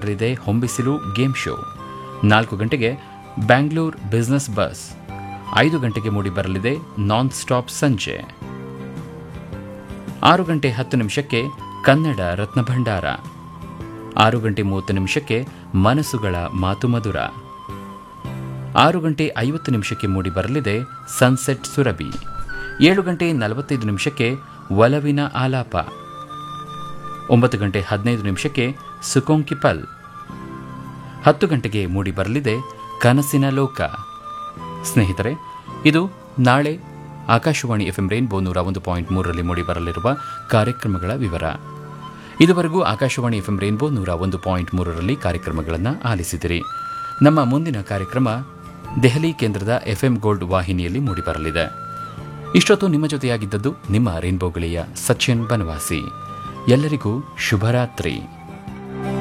ಬರಲಿದೆ ಹೊಂಬಿಸಿಲು game show ನಾಲ್ಕು ಗಂಟೆಗೆ ಬ್ಯಾಂಗ್ಳೂರ್ ಬಿಸ್ನೆಸ್ ಬಸ್ ಐದು ಗಂಟೆಗೆ ಮೂಡಿ ಬರಲಿದೆ ನಾನ್ ಸ್ಟಾಪ್ ಸಂಜೆ ಆರು ಗಂಟೆ ಹತ್ತು ನಿಮಿಷಕ್ಕೆ ಕನ್ನಡ ರತ್ನ ಭಂಡಾರ ಆರು ಗಂಟೆ ಮೂವತ್ತು ನಿಮಿಷಕ್ಕೆ ಮನಸ್ಸುಗಳ ಮಾತು ಮಧುರ ಆರು ಗಂಟೆ ಐವತ್ತು ನಿಮಿಷಕ್ಕೆ ಮೂಡಿ ಬರಲಿದೆ ಸನ್ಸೆಟ್ ಸುರಭಿ ಏಳು ಗಂಟೆ ನಲವತ್ತೈದು ನಿಮಿಷಕ್ಕೆ ಒಲವಿನ ಆಲಾಪ ಒಂಬತ್ತು ಗಂಟೆ ಹದಿನೈದು ನಿಮಿಷಕ್ಕೆ ಸುಕೋಂಕಿಪಲ್ ಹತ್ತು ಗಂಟೆಗೆ ಮೂಡಿ ಬರಲಿದೆ ಕನಸಿನ ಲೋಕ ಸ್ನೇಹಿತರೆ ಇದು ನಾಳೆ ಆಕಾಶವಾಣಿ ಎಫ್ಎಂ ರೈನ್ಬೋ ನೂರ ಒಂದು ಪಾಯಿಂಟ್ ಮೂರರಲ್ಲಿ ಮೂಡಿಬರಲಿರುವ ಕಾರ್ಯಕ್ರಮಗಳ ವಿವರ ಇದುವರೆಗೂ ಆಕಾಶವಾಣಿ ಎಫ್ಎಂ ರೈನ್ಬೋ ನೂರ ಒಂದು ಪಾಯಿಂಟ್ ಮೂರರಲ್ಲಿ ಕಾರ್ಯಕ್ರಮಗಳನ್ನು ಆಲಿಸಿದಿರಿ ನಮ್ಮ ಮುಂದಿನ ಕಾರ್ಯಕ್ರಮ ದೆಹಲಿ ಕೇಂದ್ರದ ಎಫ್ಎಂ ಗೋಲ್ಡ್ ವಾಹಿನಿಯಲ್ಲಿ ಮೂಡಿಬರಲಿದೆ ಇಷ್ಟೊತ್ತು ನಿಮ್ಮ ಜೊತೆಯಾಗಿದ್ದದ್ದು ನಿಮ್ಮ ರೈನ್ಬೋ ಗೆಳೆಯ ಸಚಿನ್ ಬನವಾಸಿ ಎಲ್ಲರಿಗೂ ಶುಭರಾತ್ರಿ